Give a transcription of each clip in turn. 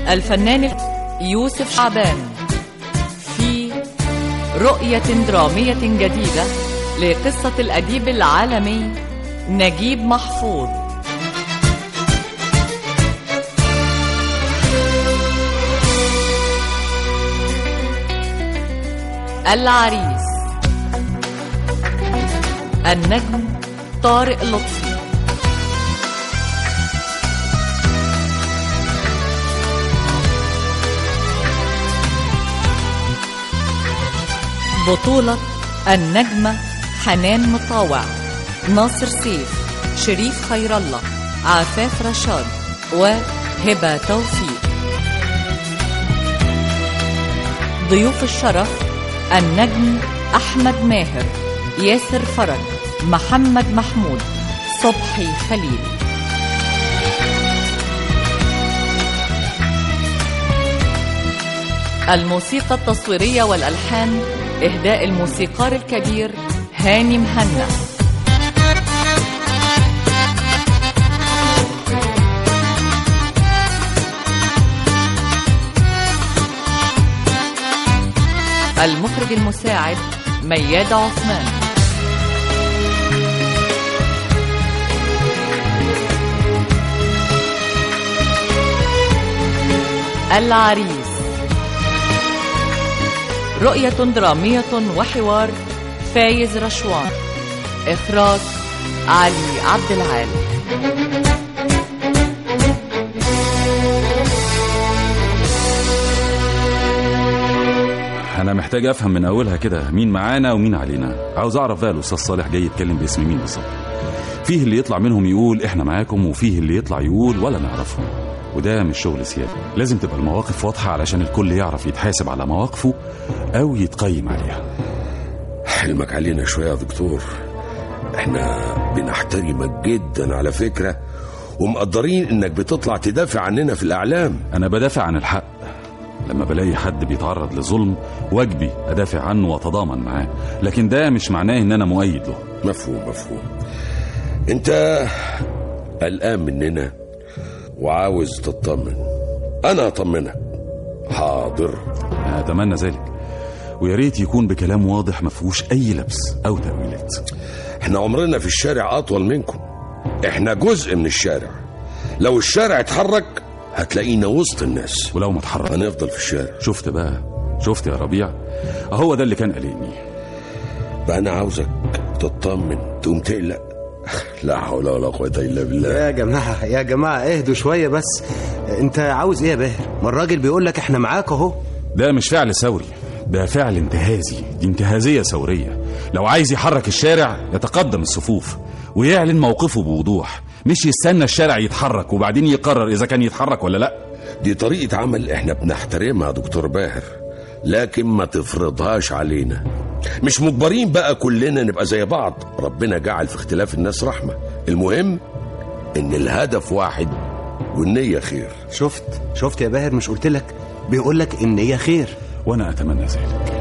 الفنان يوسف شعبان في رؤية درامية جديدة لقصة الأديب العالمي نجيب محفوظ العريس النجم طارق لطفي بطولة النجمة حنان مطاوع ناصر سيف شريف خير الله عفاف رشاد وهبة توفيق ضيوف الشرف النجم أحمد ماهر ياسر فرج محمد محمود صبحي خليل الموسيقى التصويرية والألحان إهداء الموسيقار الكبير هاني مهنا المخرج المساعد مياد عثمان العريس رؤية درامية وحوار فايز رشوان إخراج علي عبد العال انا محتاج افهم من اولها كده مين معانا ومين علينا عاوز اعرف بقى الاستاذ صالح جاي يتكلم باسم مين بالظبط فيه اللي يطلع منهم يقول احنا معاكم وفيه اللي يطلع يقول ولا نعرفهم وده مش شغل سيادة لازم تبقى المواقف واضحة علشان الكل يعرف يتحاسب على مواقفه أو يتقيم عليها حلمك علينا شوية يا دكتور احنا بنحترمك جدا على فكرة ومقدرين انك بتطلع تدافع عننا في الاعلام أنا بدافع عن الحق لما بلاقي حد بيتعرض لظلم واجبي أدافع عنه وأتضامن معاه لكن ده مش معناه إن أنا مؤيد له مفهوم مفهوم انت قلقان مننا وعاوز تطمن انا اطمنك حاضر أتمنى ذلك ويا ريت يكون بكلام واضح ما فيهوش أي لبس أو تأويلات احنا عمرنا في الشارع اطول منكم احنا جزء من الشارع لو الشارع اتحرك هتلاقينا وسط الناس ولو ما اتحرك هنفضل في الشارع شفت بقى شفت يا ربيع هو ده اللي كان قلقني بقى انا عاوزك تطمن تقوم تقلق لا حول ولا قوة الا بالله يا جماعة يا جماعة اهدوا شوية بس انت عاوز ايه يا باهر ما الراجل بيقول لك احنا معاك اهو ده مش فعل ثوري ده فعل انتهازي دي انتهازية ثورية لو عايز يحرك الشارع يتقدم الصفوف ويعلن موقفه بوضوح مش يستنى الشارع يتحرك وبعدين يقرر إذا كان يتحرك ولا لأ دي طريقة عمل احنا بنحترمها يا دكتور باهر لكن ما تفرضهاش علينا مش مجبرين بقى كلنا نبقى زي بعض ربنا جعل في اختلاف الناس رحمة المهم ان الهدف واحد والنية خير شفت شفت يا باهر مش قلت لك بيقول لك ان هي خير وأنا أتمنى ذلك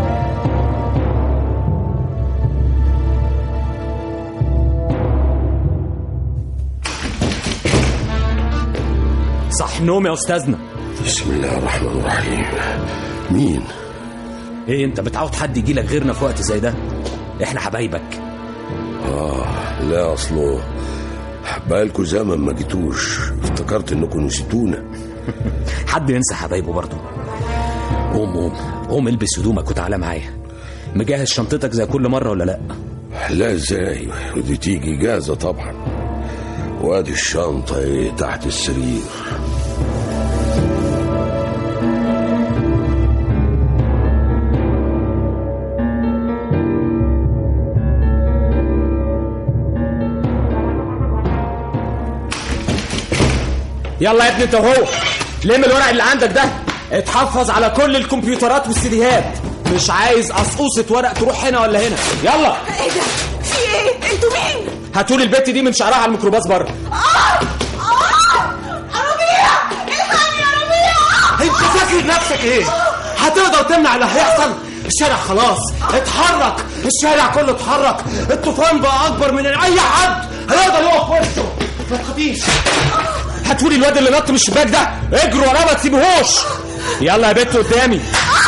صح نوم يا استاذنا بسم الله الرحمن الرحيم مين ايه انت بتعود حد يجي لك غيرنا في وقت زي ده احنا حبايبك آه لا أصله بقالكوا زمن ما جيتوش افتكرت انكم نسيتونا حد ينسى حبايبه برضه قوم قوم قوم البس هدومك وتعالى معايا مجهز شنطتك زي كل مره ولا لا لا ازاي ودي تيجي جاهزة طبعا وادي الشنطة ايه تحت السرير يلا يا ابني انت وهو لم الورق اللي عندك ده اتحفظ على كل الكمبيوترات والسيديهات مش عايز قصقوصة ورق تروح هنا ولا هنا يلا ايه ده في ايه انتوا مين هاتولي البت دي من شعرها على الميكروباص بره ربيع الحقني يا ربيع انت فاكر نفسك ايه هتقدر تمنع اللي هيحصل الشارع خلاص اتحرك الشارع كله اتحرك الطوفان بقى اكبر من اي حد هيقدر يقف في وشه ما تخافيش هاتولي الواد اللي نط من الشباك ده اجروا وراه ما تسيبوهوش يلا يا بت قدامي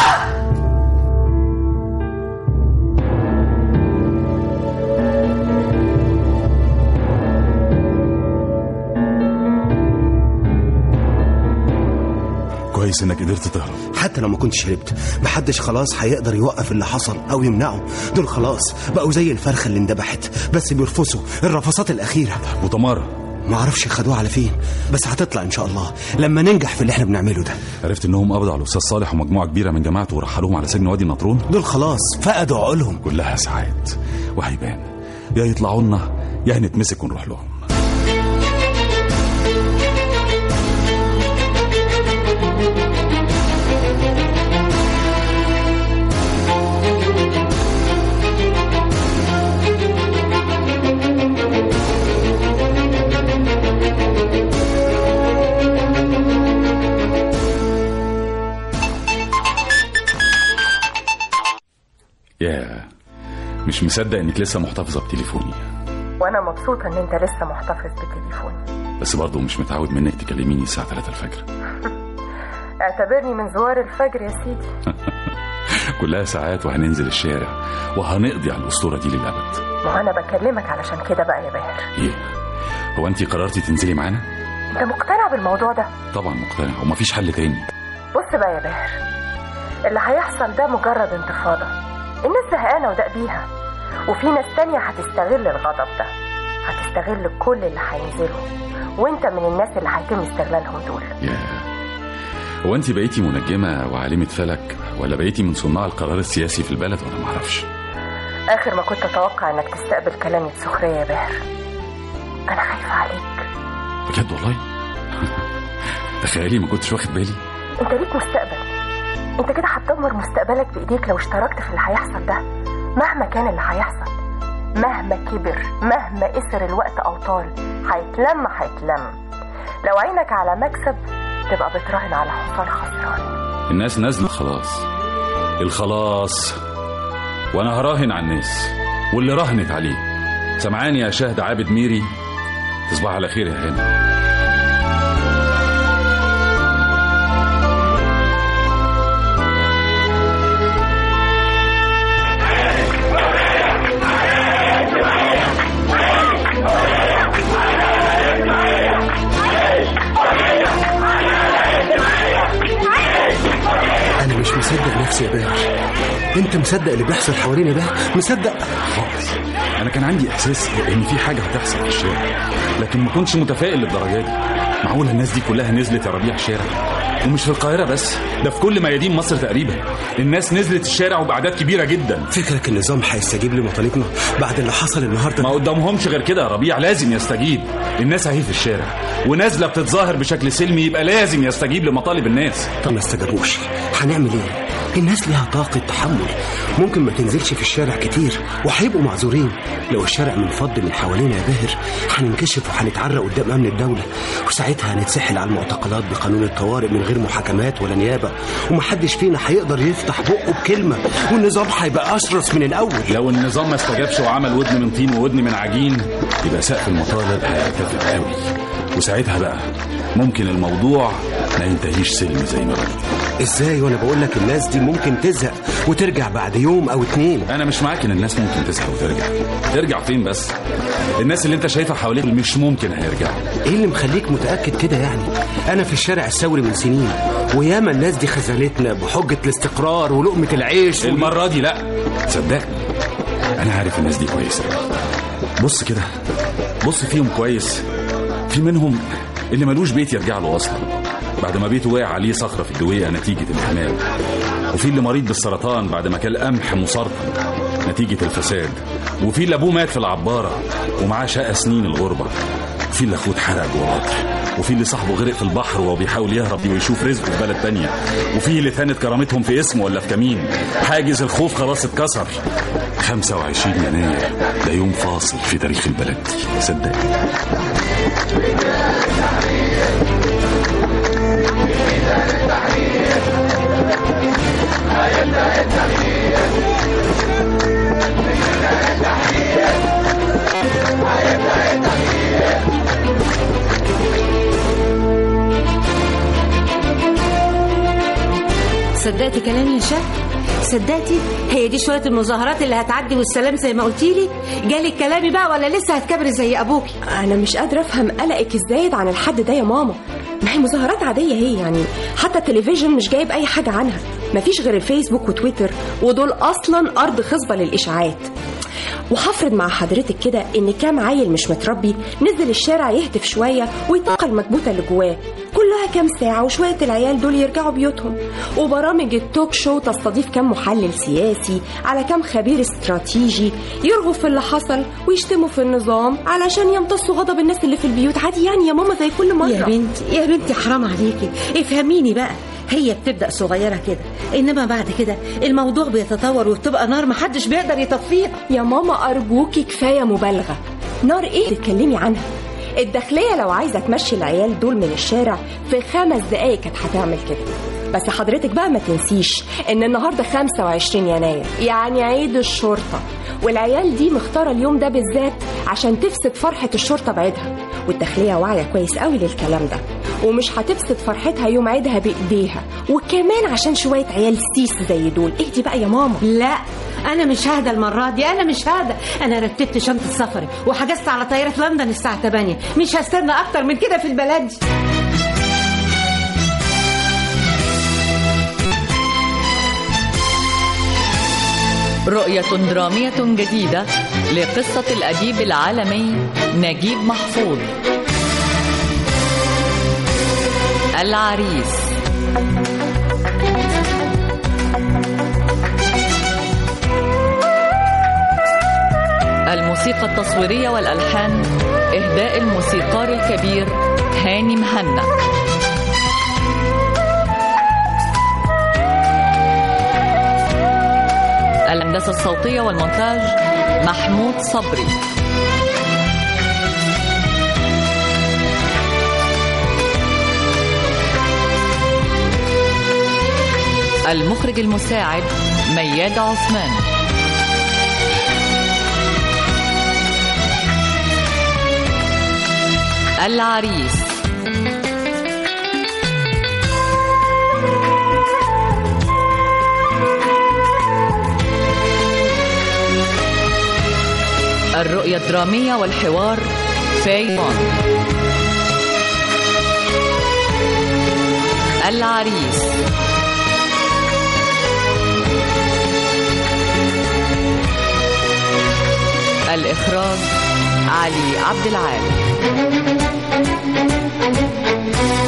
كويس انك قدرت تهرب حتى لو ما كنتش هربت محدش خلاص هيقدر يوقف اللي حصل او يمنعه دول خلاص بقوا زي الفرخه اللي اندبحت بس بيرفصوا الرفصات الاخيره وتمارا ما اعرفش خدوها على فين بس هتطلع ان شاء الله لما ننجح في اللي احنا بنعمله ده عرفت انهم قبضوا على الاستاذ صالح ومجموعه كبيره من جماعته ورحلوهم على سجن وادي النطرون دول خلاص فقدوا عقولهم كلها ساعات وهيبان يا يطلعوا لنا يا نتمسك ونروح لهم يا مش مصدق انك لسه محتفظه بتليفوني وانا مبسوطه ان انت لسه محتفظ بتليفوني بس برضه مش متعود منك تكلميني الساعه 3 الفجر اعتبرني من زوار الفجر يا سيدي كلها ساعات وهننزل الشارع وهنقضي على الاسطوره دي للابد ما انا بكلمك علشان كده بقى يا باهر ايه هو انت قررتي تنزلي معانا انت مقتنع بالموضوع ده طبعا مقتنع ومفيش حل تاني بص بقى يا باهر اللي هيحصل ده مجرد انتفاضه الناس زهقانه وده بيها وفي ناس تانية هتستغل الغضب ده هتستغل كل اللي هينزلوا وانت من الناس اللي هيتم استغلالهم دول يا هو انت بقيتي منجمه وعالمه فلك ولا بقيتي من صناع القرار السياسي في البلد وانا معرفش اخر ما كنت اتوقع انك تستقبل كلامي بسخريه يا باهر انا خايفه عليك بجد والله تخيلي ما كنتش واخد بالي انت ليك مستقبل انت كده هتدمر مستقبلك بايديك لو اشتركت في اللي هيحصل ده مهما كان اللي هيحصل مهما كبر مهما قصر الوقت او طال هيتلم هيتلم لو عينك على مكسب تبقى بتراهن على حصان خسران الناس نازله خلاص الخلاص وانا هراهن على الناس واللي راهنت عليه سمعاني يا شاهد عابد ميري تصبح على خير يا هاني انا مش مصدق نفسي يا باهر انت مصدق اللي بيحصل حوالينا يا باهر مصدق خالص انا كان عندي احساس ان في حاجه هتحصل في الشارع لكن ما كنتش متفائل للدرجه دي معقول الناس دي كلها نزلت يا ربيع الشارع ومش في القاهره بس ده في كل ميادين مصر تقريبا الناس نزلت الشارع وباعداد كبيره جدا فكرك النظام هيستجيب لمطالبنا بعد اللي حصل النهارده ما قدامهمش غير كده يا ربيع لازم يستجيب الناس اهي في الشارع ونازله بتتظاهر بشكل سلمي يبقى لازم يستجيب لمطالب الناس طب ما استجابوش هنعمل ايه الناس ليها طاقة تحمل ممكن ما تنزلش في الشارع كتير وهيبقوا معذورين لو الشارع منفض من حوالينا يا باهر هننكشف وهنتعرق قدام أمن الدولة وساعتها هنتسحل على المعتقلات بقانون الطوارئ من غير محاكمات ولا نيابة ومحدش فينا هيقدر يفتح بقه بكلمة والنظام هيبقى أشرس من الأول لو النظام ما استجابش وعمل ودن من طين وودن من عجين يبقى سقف المطالب هيرتفع قوي وساعتها بقى ممكن الموضوع ما ينتهيش سلم زي ما بدأ ازاي وانا بقول لك الناس دي ممكن تزهق وترجع بعد يوم او اتنين انا مش معاك ان الناس ممكن تزهق وترجع ترجع فين بس الناس اللي انت شايفها حواليك مش ممكن هيرجعوا ايه اللي مخليك متاكد كده يعني انا في الشارع الثوري من سنين وياما الناس دي خذلتنا بحجه الاستقرار ولقمه العيش وال- المره دي لا صدقني انا عارف الناس دي كويس أوي. بص كده بص فيهم كويس في منهم اللي ملوش بيت يرجع له اصلا بعد ما بيته وقع عليه صخره في الدويه نتيجه الحمام وفي اللي مريض بالسرطان بعد ما كل قمح مسرطن نتيجه الفساد وفي اللي ابوه مات في العباره ومعاه شقى سنين الغربه وفي اللي اخوه اتحرق جوه قطر وفي اللي صاحبه غرق في البحر وهو بيحاول يهرب ويشوف رزقه في بلد تانية وفي اللي ثانت كرامتهم في اسمه ولا في كمين حاجز الخوف خلاص اتكسر 25 يناير ده يوم فاصل في تاريخ البلد دي صدقني صدقتي كلامي يا شهد صدقتي هي دي شويه المظاهرات اللي هتعدي والسلام زي ما قلتي لي جالك كلامي بقى ولا لسه هتكبري زي ابوكي انا مش قادره افهم قلقك الزايد عن الحد ده يا ماما ما هي مظاهرات عاديه هي يعني حتى التلفزيون مش جايب اي حاجه عنها مفيش غير الفيسبوك وتويتر ودول اصلا ارض خصبه للاشاعات وهفرض مع حضرتك كده ان كام عيل مش متربي نزل الشارع يهتف شويه ويطاق المكبوته اللي جواه كلها كام ساعه وشويه العيال دول يرجعوا بيوتهم وبرامج التوك شو تستضيف كام محلل سياسي على كام خبير استراتيجي يرغوا في اللي حصل ويشتموا في النظام علشان يمتصوا غضب الناس اللي في البيوت عادي يعني يا ماما زي كل مره يا بنتي يا بنتي حرام عليكي افهميني بقى هي بتبدا صغيره كده انما بعد كده الموضوع بيتطور وبتبقى نار محدش بيقدر يطفيها يا ماما أرجوكي كفاية مبالغة نار إيه تتكلمي عنها الداخلية لو عايزة تمشي العيال دول من الشارع في خمس دقايق كانت هتعمل كده بس حضرتك بقى ما تنسيش ان النهارده 25 يناير يعني عيد الشرطه والعيال دي مختاره اليوم ده بالذات عشان تفسد فرحه الشرطه بعيدها والداخليه واعيه كويس قوي للكلام ده ومش هتفسد فرحتها يوم عيدها بايديها وكمان عشان شويه عيال سيس زي دول اهدي بقى يا ماما لا انا مش ههدى المره دي انا مش ههدى انا رتبت شنطه سفري وحجزت على طياره لندن الساعه 8 مش هستنى اكتر من كده في البلد دي رؤية درامية جديدة لقصة الأديب العالمي نجيب محفوظ العريس الموسيقى التصويرية والألحان إهداء الموسيقار الكبير هاني مهنا الهندسة الصوتية والمونتاج محمود صبري المخرج المساعد مياد عثمان العريس الرؤية الدرامية والحوار فايضان العريس الإخراج علي عبد العال